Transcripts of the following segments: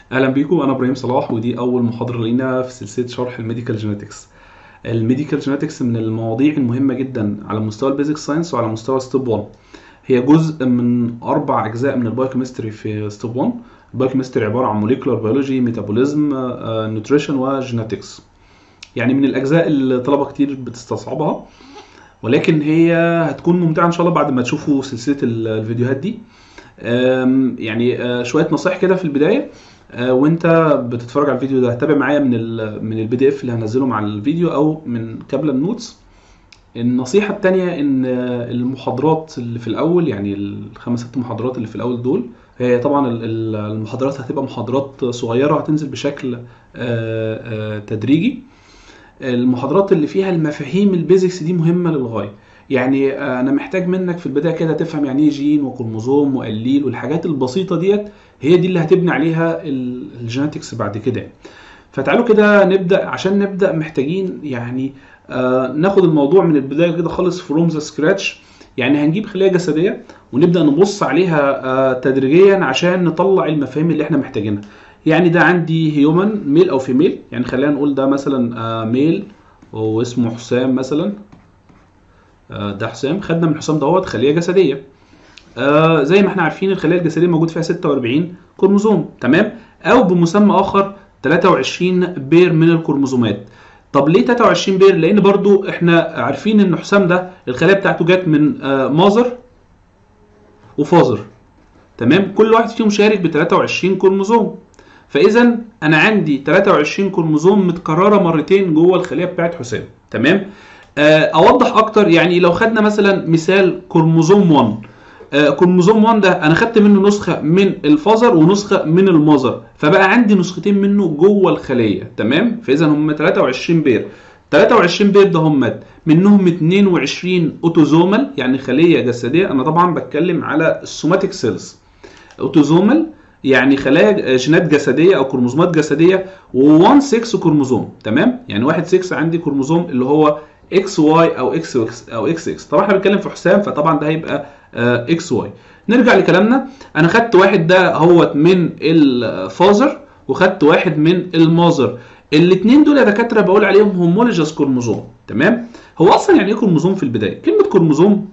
اهلا بيكم انا ابراهيم صلاح ودي اول محاضره لينا في سلسله شرح الميديكال جينetics الميديكال جينetics من المواضيع المهمه جدا على مستوى البيزك ساينس وعلى مستوى ستيب 1 هي جزء من اربع اجزاء من البايوكيمستري في ستيب 1 البايوكيمستري عباره عن موليكولار بيولوجي ميتابوليزم نيوتريشن وجينetics يعني من الاجزاء اللي طلبه كتير بتستصعبها ولكن هي هتكون ممتعه ان شاء الله بعد ما تشوفوا سلسله الفيديوهات دي يعني شويه نصائح كده في البدايه وانت بتتفرج على الفيديو ده تابع معايا من ال من البي دي اف اللي هنزله مع الفيديو او من قبل النوتس النصيحه الثانيه ان المحاضرات اللي في الاول يعني الخمس ست محاضرات اللي في الاول دول هي طبعا المحاضرات هتبقى محاضرات صغيره هتنزل بشكل تدريجي المحاضرات اللي فيها المفاهيم البيزكس دي مهمه للغايه يعني انا محتاج منك في البدايه كده تفهم يعني ايه جين وكروموزوم وقليل والحاجات البسيطه ديت هي دي اللي هتبني عليها الجينetics بعد كده فتعالوا كده نبدا عشان نبدا محتاجين يعني آه ناخد الموضوع من البدايه كده خالص فروم ذا سكراتش يعني هنجيب خليه جسديه ونبدا نبص عليها آه تدريجيا عشان نطلع المفاهيم اللي احنا محتاجينها يعني ده عندي هيومن ميل او فيميل يعني خلينا نقول ده مثلا آه ميل واسمه حسام مثلا ده حسام خدنا من حسام دوت خليه جسديه آه زي ما احنا عارفين الخليه الجسديه موجود فيها 46 كروموزوم تمام او بمسمى اخر 23 بير من الكروموزومات طب ليه 23 بير لان برضو احنا عارفين ان حسام ده الخليه بتاعته جت من آه مازر وفازر تمام كل واحد فيهم شارك ب 23 كروموزوم فاذا انا عندي 23 كروموزوم متكرره مرتين جوه الخليه بتاعت حسام تمام اوضح اكتر يعني لو خدنا مثلا مثال كروموزوم 1 آه كروموزوم 1 ده انا خدت منه نسخه من الفازر ونسخه من المذر فبقى عندي نسختين منه جوه الخليه تمام فاذا هم 23 بير 23 بير ده هم منهم 22 اوتوزومال يعني خليه جسديه انا طبعا بتكلم على السوماتيك سيلز اوتوزومال يعني خلايا جينات جسديه او كروموزومات جسديه و1 6 كروموزوم تمام يعني واحد 6 عندي كروموزوم اللي هو اكس واي او اكس اكس او اكس اكس طبعا احنا بنتكلم في حسام فطبعا ده هيبقى اكس واي نرجع لكلامنا انا خدت واحد ده هو من الفازر وخدت واحد من المازر الاثنين دول يا دكاتره بقول عليهم هومولوجيوس كروموزوم تمام هو اصلا يعني ايه كروموزوم في البدايه كلمه كروموزوم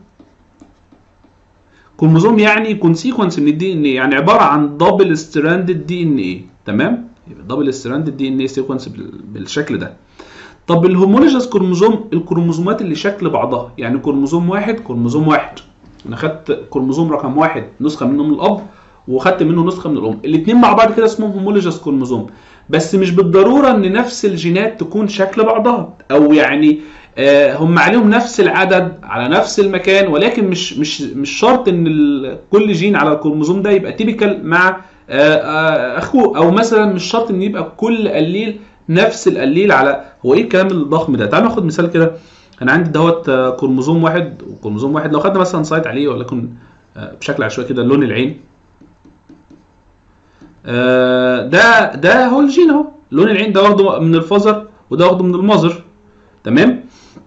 كروموزوم يعني يكون سيكونس من الدي ان ايه يعني عباره عن دبل ستراندد دي ان ايه تمام دبل ستراندد دي ان ايه سيكونس بالشكل ده طب الهومولوجيوس كروموزوم الكروموزومات اللي شكل بعضها يعني كروموزوم واحد كروموزوم واحد انا خدت كروموزوم رقم واحد نسخه منه من الاب وخدت منه نسخه من الام الاثنين مع بعض كده اسمهم هومولوجيوس كروموزوم بس مش بالضروره ان نفس الجينات تكون شكل بعضها او يعني آه هم عليهم نفس العدد على نفس المكان ولكن مش مش مش شرط ان كل جين على الكروموزوم ده يبقى تيبيكال مع آه آه اخوه او مثلا مش شرط ان يبقى كل قليل نفس القليل على هو ايه الكلام الضخم ده تعالوا ناخد مثال كده انا عندي دوت كروموزوم واحد وكروموزوم واحد لو خدنا مثلا سايت عليه ولكن بشكل عشوائي كده لون العين ده ده هو الجين اهو لون العين ده واخده من الفازر وده واخده من المازر تمام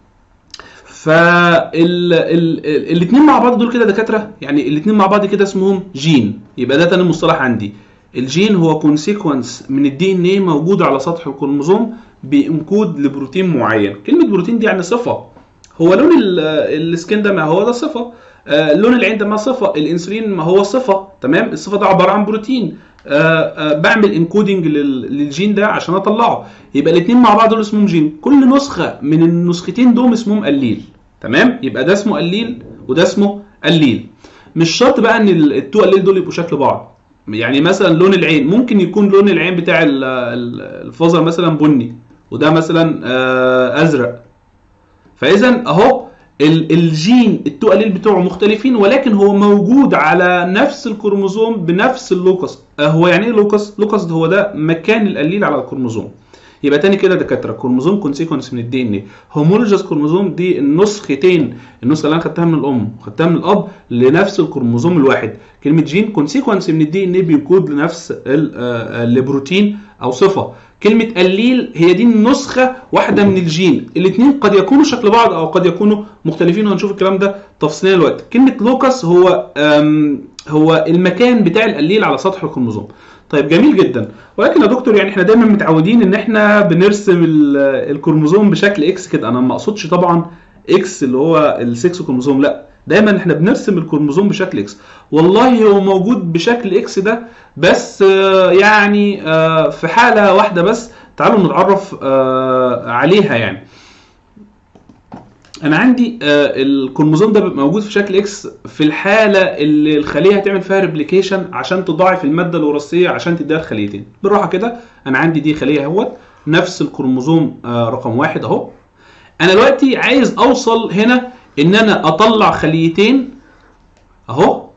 فالاثنين مع بعض دول كده دكاتره يعني الاثنين مع بعض كده اسمهم جين يبقى ده تاني مصطلح عندي الجين هو كونسيكونس من الدي ان ايه موجود على سطح الكروموزوم بانكود لبروتين معين كلمه بروتين دي يعني صفه هو لون السكين ده ما هو ده صفه آه لون العين ده ما صفه الانسولين ما هو صفه تمام الصفه ده عباره عن بروتين آه آه بعمل انكودنج للجين ده عشان اطلعه يبقى الاثنين مع بعض دول اسمهم جين كل نسخه من النسختين دول اسمهم قليل تمام يبقى ده اسمه قليل وده اسمه قليل مش شرط بقى ان التو قليل دول يبقوا شكل بعض يعني مثلا لون العين ممكن يكون لون العين بتاع الفازر مثلا بني وده مثلا ازرق فاذا اهو الجين التو قليل بتوعه مختلفين ولكن هو موجود على نفس الكروموزوم بنفس اللوكس هو يعني ايه لوكس لوكس هو ده مكان القليل على الكروموزوم يبقى تاني كده دكاتره كروموزوم كونسيكونس من الدي ان ايه هومولوجيوس كروموزوم دي النسختين النسخه اللي انا خدتها من الام وخدتها من الاب لنفس الكروموزوم الواحد كلمه جين كونسيكونس من الدي ان ايه بيكود لنفس البروتين او صفه كلمة قليل هي دي النسخة واحدة من الجين الاثنين قد يكونوا شكل بعض او قد يكونوا مختلفين وهنشوف الكلام ده تفصيليا دلوقتي كلمة لوكس هو هو المكان بتاع القليل على سطح الكروموزوم طيب جميل جدا ولكن يا دكتور يعني احنا دايما متعودين ان احنا بنرسم ال- الكروموزوم بشكل اكس كده انا ما اقصدش طبعا اكس اللي هو السكس كروموزوم لا دايما احنا بنرسم الكروموزوم بشكل اكس والله هو موجود بشكل اكس ده بس آه، يعني آه، في حالة واحدة بس تعالوا نتعرف آه، عليها يعني انا عندي آه، الكروموزوم ده بيبقى موجود في شكل اكس في الحاله اللي الخليه هتعمل فيها ريبليكيشن عشان تضاعف الماده الوراثيه عشان تديها الخليتين بالراحه كده انا عندي دي خليه اهوت نفس الكروموزوم آه، رقم واحد اهو انا دلوقتي عايز اوصل هنا ان انا اطلع خليتين اهو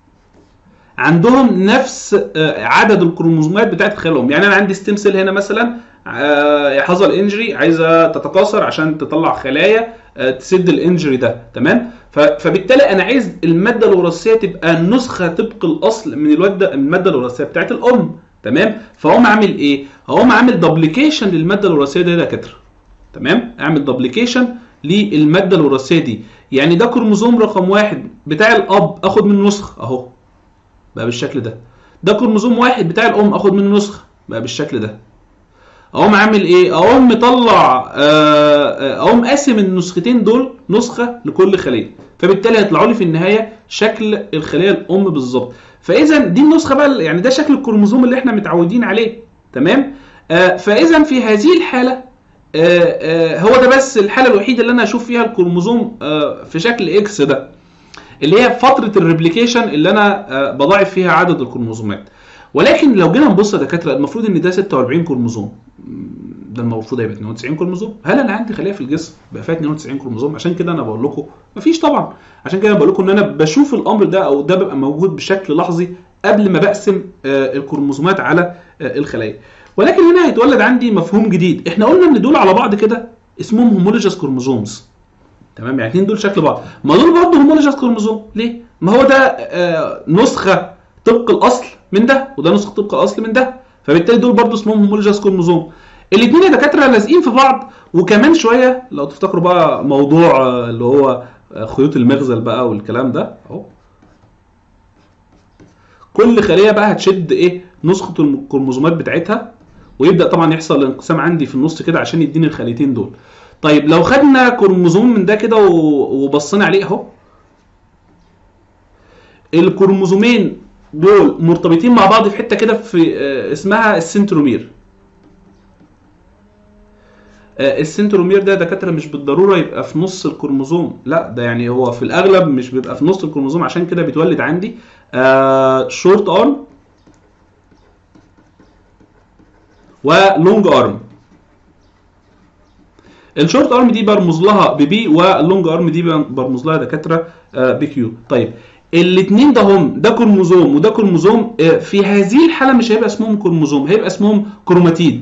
عندهم نفس آه، عدد الكروموزومات بتاعت خلالهم يعني انا عندي ستيم سيل هنا مثلا آه، حصل انجري عايزه تتكاثر عشان تطلع خلايا آه، تسد الانجري ده تمام ف- فبالتالي انا عايز الماده الوراثيه تبقى نسخه طبق الاصل من الوده الماده الوراثيه بتاعت الام تمام فهقوم عامل ايه هقوم عامل دبليكيشن للماده الوراثيه دي يا دكاتره تمام اعمل دبليكيشن للماده الوراثيه دي يعني ده كروموزوم رقم واحد بتاع الاب اخد منه نسخه اهو بقى بالشكل ده ده كروموزوم واحد بتاع الام اخد منه نسخه بقى بالشكل ده اقوم عامل ايه اقوم مطلع آه، آه، اقوم قاسم النسختين دول نسخه لكل خليه فبالتالي هيطلعوا لي في النهايه شكل الخليه الام بالظبط فاذا دي النسخه بقى يعني ده شكل الكروموزوم اللي احنا متعودين عليه تمام آه، فاذا في هذه الحاله آه، آه، هو ده بس الحاله الوحيده اللي انا اشوف فيها الكروموزوم آه، في شكل اكس ده اللي هي فتره الريبليكيشن اللي انا آه، بضاعف فيها عدد الكروموزومات ولكن لو جينا نبص يا دكاتره المفروض ان ده 46 كروموزوم ده المفروض هيبقى 92 كروموزوم هل انا عندي خليه في الجسم بقى فيها 92 كروموزوم عشان كده انا بقول لكم مفيش طبعا عشان كده بقول لكم ان انا بشوف الامر ده او ده بيبقى موجود بشكل لحظي قبل ما بقسم آه، الكروموزومات على آه، الخلايا ولكن هنا هيتولد عندي مفهوم جديد احنا قلنا ان دول على بعض كده اسمهم هومولوجيوس كروموزومز تمام يعني الاثنين دول شكل بعض ما دول برضه هومولوجيوس كروموزوم ليه ما هو ده آه، نسخه طبق الاصل من ده وده نسخه طبق الاصل من ده فبالتالي دول برضه اسمهم هومولوجيوس كروموزوم الاثنين يا دكاتره لازقين في بعض وكمان شويه لو تفتكروا بقى موضوع آه، اللي هو آه، خيوط المغزل بقى والكلام ده اهو كل خليه بقى هتشد ايه نسخه الكروموزومات بتاعتها ويبدا طبعا يحصل انقسام عندي في النص كده عشان يديني الخليتين دول طيب لو خدنا كروموزوم من ده كده و- وبصينا عليه اهو الكروموزومين دول مرتبطين مع بعض في حته كده في آه، اسمها السنترومير آه، السنترومير ده دكاتره مش بالضروره يبقى في نص الكروموزوم لا ده يعني هو في الاغلب مش بيبقى في نص الكروموزوم عشان كده بيتولد عندي شورت ارم ولونج ارم الشورت ارم دي برمز لها ببي واللونج ارم دي برمز لها دكاتره بكيو طيب الاثنين ده هم ده كروموزوم وده كروموزوم آه، في هذه الحاله مش هيبقى اسمهم كروموزوم هيبقى اسمهم كروماتيد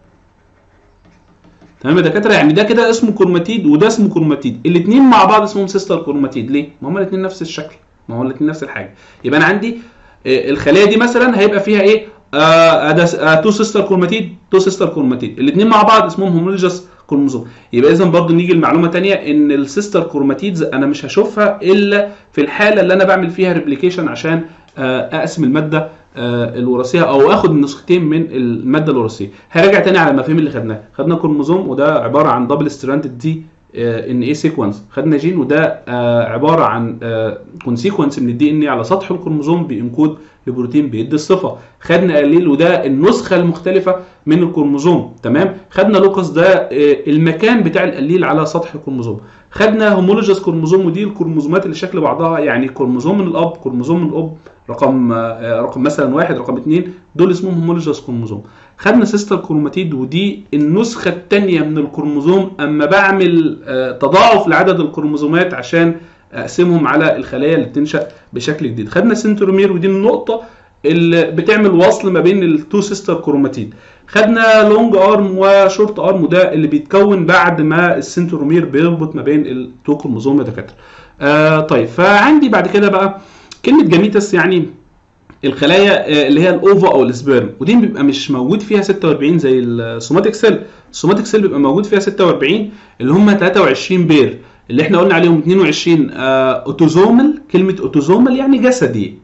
تمام يا دكاتره يعني ده كده اسمه كروماتيد وده اسمه كروماتيد الاثنين مع بعض اسمهم سيستر كروماتيد ليه ما هما الاثنين نفس الشكل ما هما الاثنين نفس الحاجه يبقى انا عندي آه، الخليه دي مثلا هيبقى فيها ايه آه ده آه تو سيستر كروماتيد تو سيستر كروماتيد الاثنين مع بعض اسمهم هومولوجيوس كروموزوم يبقى اذا برضه نيجي لمعلومه تانية ان السيستر كروماتيدز انا مش هشوفها الا في الحاله اللي انا بعمل فيها ريبليكيشن عشان آه، اقسم الماده آه، الوراثيه او اخد نسختين من الماده الوراثيه هرجع تاني على المفاهيم اللي خدناها خدنا كروموزوم وده عباره عن دبل ستراندد دي ان اي سيكونس خدنا جين وده آه، عباره عن كونسيكونس من الدي ان اي على سطح الكروموزوم بينكود لبروتين بيدي الصفه خدنا قليل وده النسخه المختلفه من الكروموزوم تمام خدنا لوكس ده آه، المكان بتاع القليل على سطح الكروموزوم خدنا هومولوجيوس كروموزوم ودي الكروموزومات اللي شكل بعضها يعني كروموزوم من الاب كروموزوم من الاب رقم آه، رقم مثلا واحد رقم اثنين دول اسمهم هومولوجيوس كروموزوم خدنا سيستر كروماتيد ودي النسخه الثانيه من الكروموزوم اما بعمل آه، تضاعف لعدد الكروموزومات عشان اقسمهم على الخلايا اللي بتنشا بشكل جديد خدنا سنترومير ودي النقطه اللي بتعمل وصل ما بين التو سيستر كروماتيد خدنا لونج ارم وشورت ارم وده اللي بيتكون بعد ما السنترومير بيربط ما بين التو كروموزوم يا دكاتره آه طيب فعندي بعد كده بقى كلمه جاميتس يعني الخلايا آه، اللي هي الاوفا او السبيرم ودي بيبقى مش موجود فيها 46 زي السوماتيك سيل السوماتيك سيل بيبقى موجود فيها 46 اللي هم 23 بير اللي احنا قلنا عليهم 22 آه، اوتوزومال كلمه اوتوزومال يعني جسدي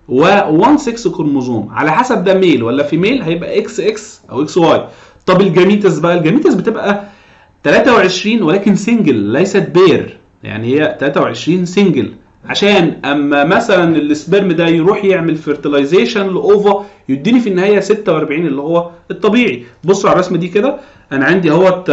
و1 6 كروموزوم على حسب ده ميل ولا فيميل هيبقى اكس اكس او اكس واي طب الجاميتس بقى الجاميتس بتبقى 23 ولكن سنجل ليست بير يعني هي 23 سنجل عشان اما مثلا السبرم ده يروح يعمل فيرتلايزيشن لاوفا يديني في النهايه 46 اللي هو الطبيعي بصوا على الرسمه دي كده انا عندي اهوت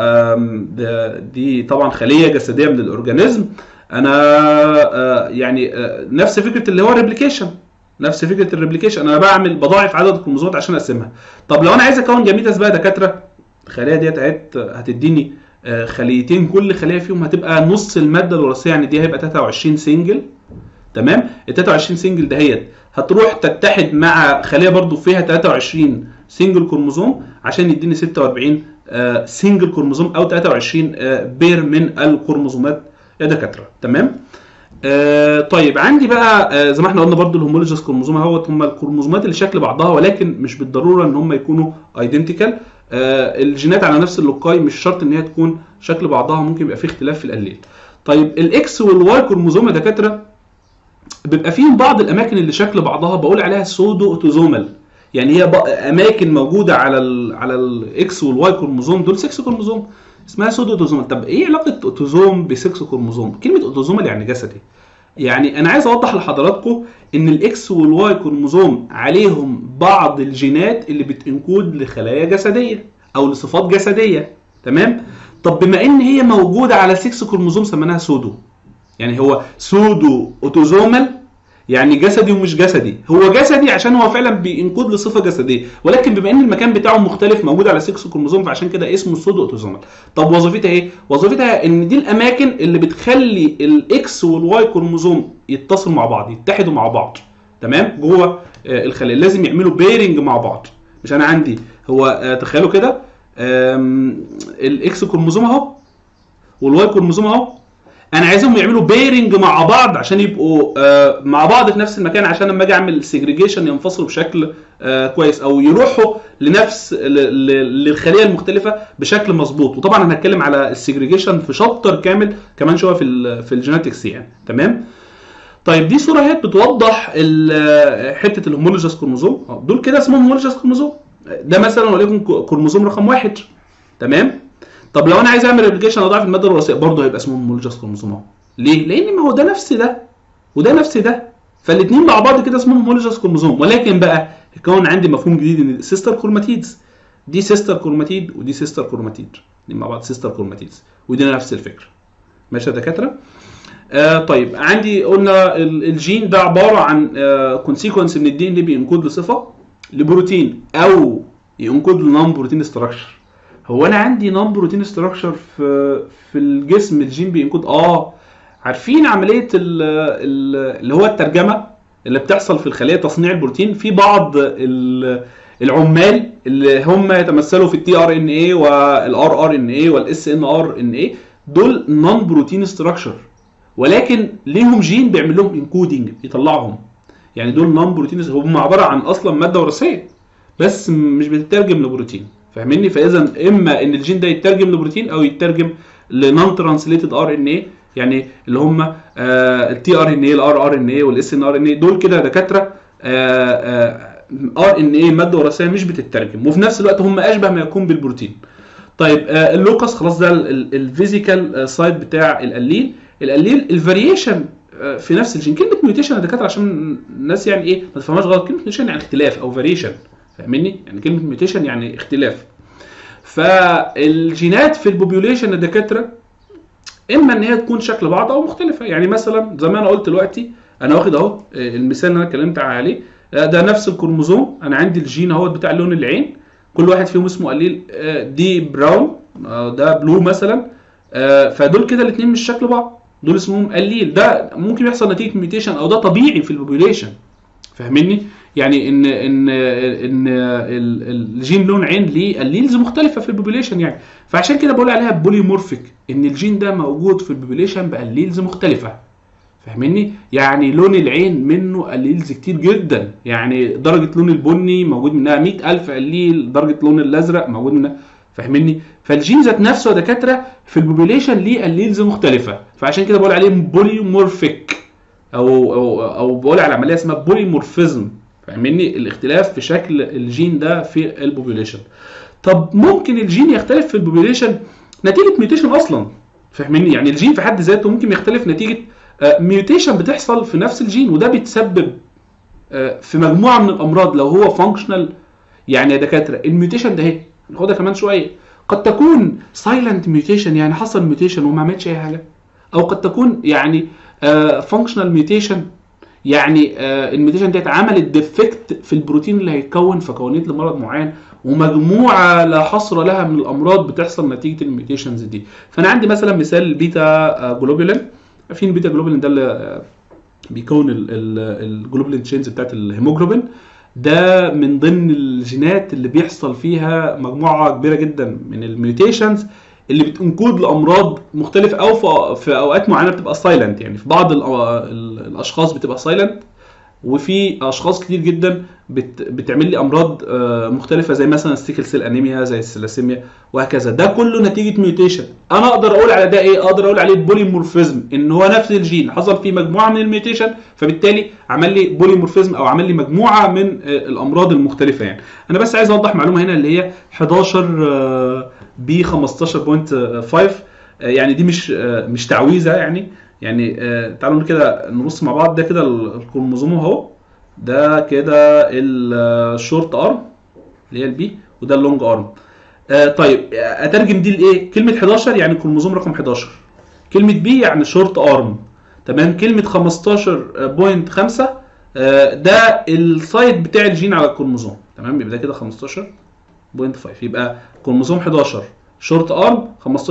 دي طبعا خليه جسديه من الاورجانيزم انا يعني نفس فكره اللي هو الريبليكيشن نفس فكره الريبليكيشن انا بعمل بضاعف عدد الكروموزومات عشان اقسمها طب لو انا عايز اكون جاميتس بقى دكاتره الخليه ديت هتديني خليتين كل خليه فيهم هتبقى نص الماده الوراثيه يعني دي هيبقى 23 سنجل تمام ال 23 سنجل دهيت هتروح تتحد مع خليه برضو فيها 23 سنجل كروموزوم عشان يديني 46 سنجل كروموزوم او 23 بير من الكروموزومات يا دكاتره تمام آه طيب عندي بقى آه زي ما احنا قلنا برضو الهومولوجيس كروموزوم اهوت هم الكروموزومات اللي شكل بعضها ولكن مش بالضروره ان هم يكونوا ايدنتيكال آه الجينات على نفس اللوكاي مش شرط ان هي تكون شكل بعضها ممكن يبقى في اختلاف في الاليل طيب الاكس والواي كروموزوم يا دكاتره بيبقى فيهم بعض الاماكن اللي شكل بعضها بقول عليها سودو اوتوزومال يعني هي اماكن موجوده على ال على الاكس والواي كروموزوم دول 6 كروموزوم اسمها سودو اوتوزومال طب ايه علاقه اوتوزوم ب 6 كروموزوم كلمه اوتوزومال يعني جسدي يعني انا عايز اوضح لحضراتكم ان الاكس والواي كروموزوم عليهم بعض الجينات اللي بتنكود لخلايا جسديه او لصفات جسديه تمام طب بما ان هي موجوده على 6 كروموزوم سميناها سودو يعني هو سودو اوتوزومال يعني جسدي ومش جسدي هو جسدي عشان هو فعلا بينكود لصفه جسديه ولكن بما ان المكان بتاعه مختلف موجود على 6 كروموزوم فعشان كده اسمه سودو اوتوزومال طب وظيفتها ايه وظيفتها ان دي الاماكن اللي بتخلي الاكس والواي كروموزوم يتصلوا مع بعض يتحدوا مع بعض تمام جوه الخليه لازم يعملوا بيرنج مع بعض مش انا عندي هو تخيلوا كده الاكس كروموزوم اهو والواي كروموزوم اهو انا عايزهم يعملوا بيرنج مع بعض عشان يبقوا آه مع بعض في نفس المكان عشان لما اجي اعمل سيجريجيشن ينفصلوا بشكل آه كويس او يروحوا لنفس للخليه المختلفه بشكل مظبوط وطبعا انا هتكلم على السيجريجيشن في شابتر كامل كمان شويه في في الجينetics يعني تمام طيب دي صوره اهي بتوضح حته الهومولوجيس كروموزوم دول كده اسمهم هومولوجيس كروموزوم ده مثلا وليكن كروموزوم رقم واحد تمام طب لو انا عايز اعمل ريبليكيشن اضاعف الماده الوراثيه برضه هيبقى اسمه هومولوجيس كروموزوم اهو ليه؟ لان ما هو ده نفس ده وده نفس ده فالاثنين مع بعض كده اسمهم هومولوجيس كروموزوم ولكن بقى كون عندي مفهوم جديد ان سيستر كروماتيدز دي سيستر كروماتيد ودي سيستر كروماتيد دي مع بعض سيستر كروماتيدز ودي نفس الفكره ماشي يا دكاتره؟ آه طيب عندي قلنا الجين ده عباره عن آه كونسيكونس من الدي ان اللي بينكود لصفه لبروتين او ينكود لنون بروتين ستراكشر هو انا عندي نون بروتين ستراكشر في في الجسم الجين بينكود اه عارفين عمليه ال ال اللي هو الترجمه اللي بتحصل في الخليه تصنيع البروتين في بعض العمال اللي هم يتمثلوا في التي ار ان اي والار ار ان اي والاس ان ار ان اي دول نون بروتين ستراكشر ولكن ليهم جين بيعمل لهم انكودنج يطلعهم يعني دول نون بروتين هم عباره عن اصلا ماده وراثيه بس مش بتترجم لبروتين فاهمني فاذا اما ان الجين ده يترجم لبروتين او يترجم لنون ترانسليتد ار ان اي يعني اللي هم التي ار ان اي الار ار ان اي والاس ان ار ان اي دول كده دكاتره ار ان اي ماده وراثيه مش بتترجم وفي نفس الوقت هم اشبه ما يكون بالبروتين طيب آه اللوكس خلاص ده الفيزيكال سايد بتاع الاليل الاليل الفاريشن في نفس الجين كلمه ميوتيشن يا دكاتره عشان الناس يعني ايه ما تفهمهاش غلط كلمه ميوتيشن يعني اختلاف او فاريشن فاهمني يعني كلمه ميوتيشن يعني اختلاف فالجينات في البوبيوليشن الدكاتره اما ان هي تكون شكل بعض او مختلفه يعني مثلا زي ما انا قلت دلوقتي انا واخد اهو المثال اللي انا اتكلمت عليه ده نفس الكروموزوم انا عندي الجين اهوت بتاع لون العين كل واحد فيهم اسمه قليل دي براون ده بلو مثلا فدول كده الاثنين مش شكل بعض دول اسمهم قليل ده ممكن يحصل نتيجه ميوتيشن او ده طبيعي في البوبيوليشن فاهمني يعني ان ان ان الجين لون عين ليه الليلز مختلفه في البوبيوليشن يعني فعشان كده بقول عليها بوليمورفيك ان الجين ده موجود في البوبيوليشن بالليلز مختلفه فاهمني يعني لون العين منه الليلز كتير جدا يعني درجه لون البني موجود منها 100000 الليل درجه لون الازرق موجود منها فاهمني فالجين ذات نفسه يا دكاتره في البوبيوليشن ليه الليلز مختلفه فعشان كده بقول عليه بوليمورفيك او او او بقول على عمليه اسمها بوليمورفيزم فاهمني الاختلاف في شكل الجين ده في البوبوليشن طب ممكن الجين يختلف في البوبوليشن نتيجه ميوتيشن اصلا فاهمني يعني الجين في حد ذاته ممكن يختلف نتيجه ميوتيشن بتحصل في نفس الجين وده بيتسبب آه، في مجموعه من الامراض لو هو فانكشنال يعني يا دكاتره الميوتيشن ده اهي ناخدها كمان شويه قد تكون سايلنت ميوتيشن يعني حصل ميوتيشن وما عملتش اي حاجه او قد تكون يعني فانكشنال ميوتيشن يعني آه، الميوتيشن ديت عملت ديفكت في البروتين اللي هيتكون فكونت لمرض معين ومجموعه لا حصر لها من الامراض بتحصل نتيجه الميوتيشنز دي فانا عندي مثلا مثال البيتا آه، جلوبولين عارفين البيتا جلوبولين ده اللي آه، بيكون الجلوبولين تشينز بتاعت الهيموجلوبين ده من ضمن الجينات اللي بيحصل فيها مجموعه كبيره جدا من الميوتيشنز اللي بتنكود لامراض مختلفه او في- في اوقات معينه بتبقى سايلنت يعني في بعض ال- ال- الاشخاص بتبقى سايلنت وفي اشخاص كتير جدا بت بتعمل لي امراض آه، مختلفه زي مثلا السيكل سيل انيميا زي السلاسيميا وهكذا ده كله نتيجه ميوتيشن انا اقدر اقول على ده ايه اقدر اقول عليه بوليمورفيزم ان هو نفس الجين حصل فيه مجموعه من الميوتيشن فبالتالي عمل لي بوليمورفيزم او عمل لي مجموعه من آه، الامراض المختلفه يعني انا بس عايز اوضح معلومه هنا اللي هي 11 ب 15.5 آه، يعني دي مش آه، مش تعويذه يعني يعني آه، تعالوا نقول كده نبص مع بعض ده كده ال- الكروموزوم اهو ده كده الشورت ارم اللي هي البي وده اللونج ارم آه طيب آه، اترجم دي لايه كلمه 11 يعني كروموزوم رقم 11 كلمه بي يعني شورت ارم تمام كلمه 15.5 آه، ده السايت بتاع الجين على الكروموزوم تمام يبقى ده كده 15.5 يبقى كروموزوم 11 شورت ارم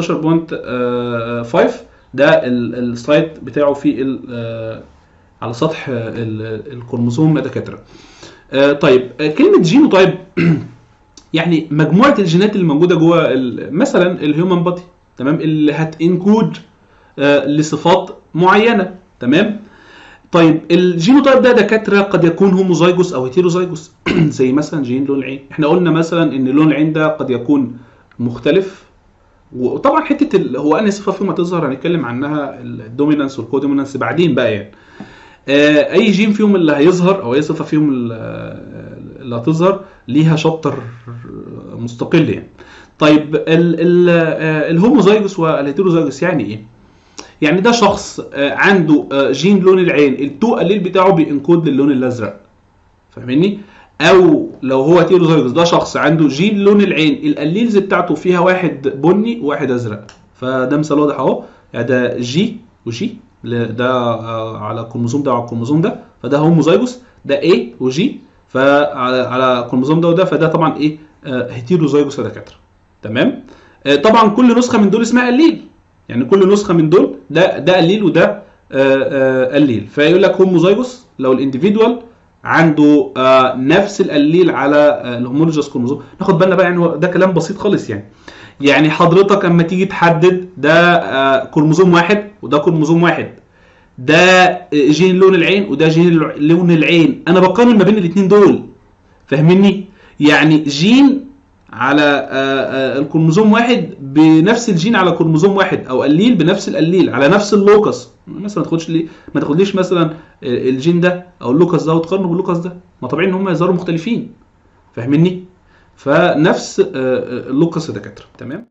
15.5 ده ال- السايت بتاعه في ال- آه، على سطح ال- الكروموزوم يا دكاتره آه، طيب آه، كلمه جينوتايب يعني مجموعه الجينات اللي موجوده جوه ال- مثلا الهيومن بادي تمام اللي هتنكود آه، لصفات معينه تمام طيب الجينوتايب ده دكاتره قد يكون هوموزايجوس او هيتيروزايجوس زي مثلا جين لون العين احنا قلنا مثلا ان لون العين ده قد يكون مختلف وطبعا حته ال... هو انهي صفه فيهم هتظهر هنتكلم عنها الدومينانس والكودومينانس بعدين بقى يعني آه، اي جين فيهم اللي هيظهر او اي صفه فيهم اللي اللي هتظهر ليها شابتر مستقل يعني طيب ال ال آه، الهوموزايجوس والهيتيروزايجوس يعني ايه يعني ده شخص آه، عنده آه، جين لون العين التو الليل بتاعه بينكود للون الازرق فاهمني او لو هو هيتيروزايجوس ده شخص عنده جين لون العين الاليلز بتاعته فيها واحد بني وواحد ازرق فده مثال واضح اهو يعني ده جي وجي ل- ده آه، على الكروموزوم ده وعلى الكروموزوم ده فده هوموزايجوس ده A وجي فعلى على الكروموزوم ده وده فده طبعا ايه آه، هيتيروزايجوس يا دكاتره تمام آه، طبعا كل نسخه من دول اسمها الليل يعني كل نسخه من دول ده ده الليل وده آه، آه، الليل فيقول لك هوموزايجوس لو الانديفيدوال عنده آه، نفس الاليل على آه، الهومولوجيوس كروموزوم ناخد بالنا بقى يعني هو ده كلام بسيط خالص يعني يعني حضرتك اما تيجي تحدد ده آه، كروموزوم واحد وده كروموزوم واحد ده جين لون العين وده جين الع- لون العين انا بقارن ما بين الاثنين دول فاهمني يعني جين على آه، آه، الكروموزوم واحد بنفس الجين على كروموزوم واحد او الليل بنفس الليل على نفس اللوكس مثلا ما تاخدش ليه ما تاخدليش مثلا آه، الجين ده او اللوكس ده وتقارنه باللوكس ده ما طبيعي ان هم يظهروا مختلفين فاهمني فنفس آه، آه، اللوكس يا دكاتره تمام